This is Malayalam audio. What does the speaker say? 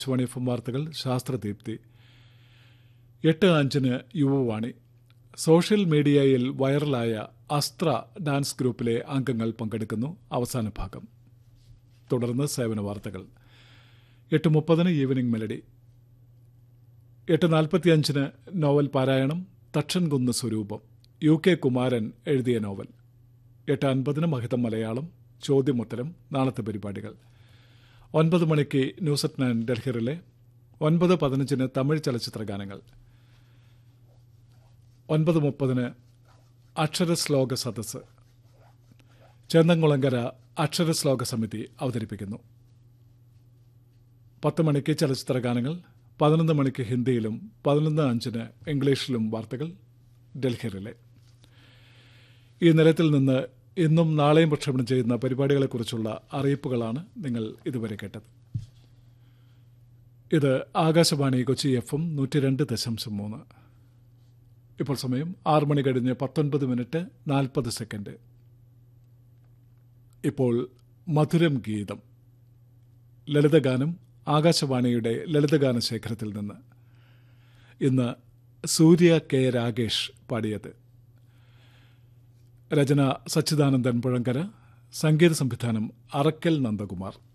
ആകാശവാണി എഫ് എം വാർത്തകൾ ശാസ്ത്രദീപ്തി എട്ട് അഞ്ചിന് യുവവാണി സോഷ്യൽ മീഡിയയിൽ വൈറലായ അസ്ത്ര ഡാൻസ് ഗ്രൂപ്പിലെ അംഗങ്ങൾ പങ്കെടുക്കുന്നു അവസാന ഭാഗം തുടർന്ന് സേവന വാർത്തകൾ എട്ട് മുപ്പതിന് ഈവനിംഗ് മെലഡി എട്ട് നാൽപ്പത്തിയഞ്ചിന് നോവൽ പാരായണം തക്ഷൻകുന്ന് സ്വരൂപം യു കെ കുമാരൻ എഴുതിയ നോവൽ എട്ട് അൻപതിന് മഹിതം മലയാളം ചോദ്യമുത്തരം നാളത്തെ പരിപാടികൾ ഒൻപത് മണിക്ക് ന്യൂസ് അറ്റ് നയൻ ഡൽഹിറിലെ ഒൻപത് പതിനഞ്ചിന് തമിഴ് ചലച്ചിത്ര ഗാനങ്ങൾ ഒൻപത് മുപ്പതിന് അക്ഷരശ്ലോക സദസ്സ് ചേന്നംകുളങ്കര അക്ഷരശ്ലോക സമിതി അവതരിപ്പിക്കുന്നു പത്ത് മണിക്ക് ചലച്ചിത്ര ഗാനങ്ങൾ പതിനൊന്ന് മണിക്ക് ഹിന്ദിയിലും പതിനൊന്ന് അഞ്ചിന് ഇംഗ്ലീഷിലും വാർത്തകൾ ഡൽഹിയിലെ ഈ നിലയത്തിൽ നിന്ന് ഇന്നും നാളെയും പ്രക്ഷേപണം ചെയ്യുന്ന പരിപാടികളെക്കുറിച്ചുള്ള അറിയിപ്പുകളാണ് നിങ്ങൾ ഇതുവരെ കേട്ടത് ഇത് ആകാശവാണി കൊച്ചി എഫ് എം നൂറ്റി രണ്ട് ദശാംശം മൂന്ന് ഇപ്പോൾ സമയം ആറ് മണി കഴിഞ്ഞ് പത്തൊൻപത് മിനിറ്റ് നാൽപ്പത് സെക്കൻഡ് ഇപ്പോൾ മധുരം ഗീതം ലളിതഗാനം ആകാശവാണിയുടെ ലളിതഗാന ശേഖരത്തിൽ നിന്ന് ഇന്ന് സൂര്യ കെ രാഗേഷ് പാടിയത് രചന സച്ചിദാനന്ദൻ പുഴങ്കര സംഗീത സംവിധാനം അറക്കൽ നന്ദകുമാർ